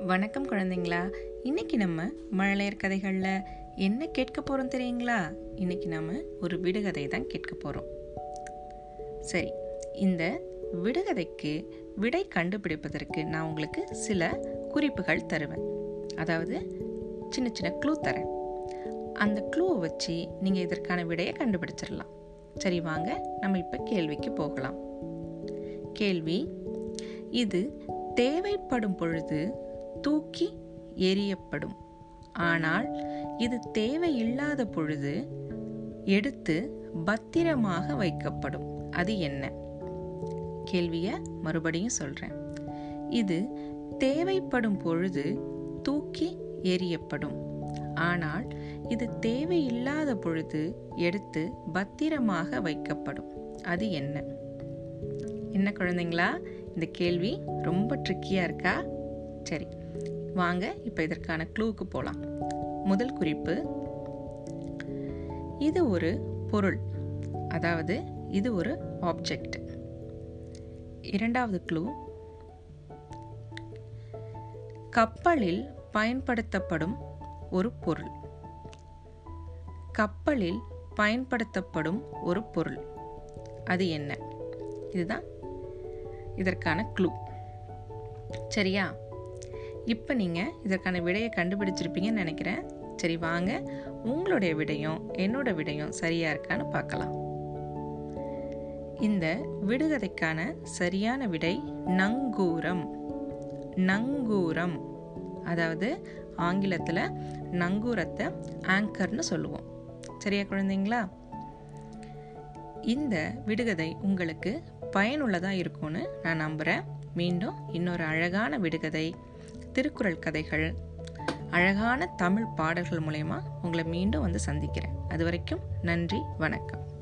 வணக்கம் குழந்தைங்களா இன்னைக்கு நம்ம மழலையர் கதைகளில் என்ன கேட்க போகிறோம் தெரியுங்களா இன்னைக்கு நம்ம ஒரு விடுகதை தான் கேட்க போகிறோம் சரி இந்த விடுகதைக்கு விடை கண்டுபிடிப்பதற்கு நான் உங்களுக்கு சில குறிப்புகள் தருவேன் அதாவது சின்ன சின்ன க்ளூ தரேன் அந்த க்ளூவை வச்சு நீங்கள் இதற்கான விடையை கண்டுபிடிச்சிடலாம் சரி வாங்க நம்ம இப்போ கேள்விக்கு போகலாம் கேள்வி இது தேவைப்படும் பொழுது தூக்கி எறியப்படும் ஆனால் இது தேவையில்லாத பொழுது எடுத்து பத்திரமாக வைக்கப்படும் அது என்ன கேள்வியை மறுபடியும் சொல்கிறேன் இது தேவைப்படும் பொழுது தூக்கி எறியப்படும் ஆனால் இது தேவையில்லாத பொழுது எடுத்து பத்திரமாக வைக்கப்படும் அது என்ன என்ன குழந்தைங்களா இந்த கேள்வி ரொம்ப ட்ரிக்கியாக இருக்கா சரி வாங்க இப்போ இதற்கான க்ளூவுக்கு போகலாம் முதல் குறிப்பு இது ஒரு பொருள் அதாவது இது ஒரு ஆப்ஜெக்ட் இரண்டாவது க்ளூ கப்பலில் பயன்படுத்தப்படும் ஒரு பொருள் கப்பலில் பயன்படுத்தப்படும் ஒரு பொருள் அது என்ன இதுதான் இதற்கான க்ளூ சரியா இப்போ நீங்கள் இதற்கான விடையை கண்டுபிடிச்சிருப்பீங்கன்னு நினைக்கிறேன் சரி வாங்க உங்களுடைய விடையும் என்னோட விடையும் சரியா இருக்கான்னு பார்க்கலாம் இந்த விடுகதைக்கான சரியான விடை நங்கூரம் நங்கூரம் அதாவது ஆங்கிலத்தில் நங்கூரத்தை ஆங்கர்னு சொல்லுவோம் சரியா குழந்தைங்களா இந்த விடுகதை உங்களுக்கு பயனுள்ளதாக இருக்கும்னு நான் நம்புகிறேன் மீண்டும் இன்னொரு அழகான விடுகதை திருக்குறள் கதைகள் அழகான தமிழ் பாடல்கள் மூலயமா உங்களை மீண்டும் வந்து சந்திக்கிறேன் அது வரைக்கும் நன்றி வணக்கம்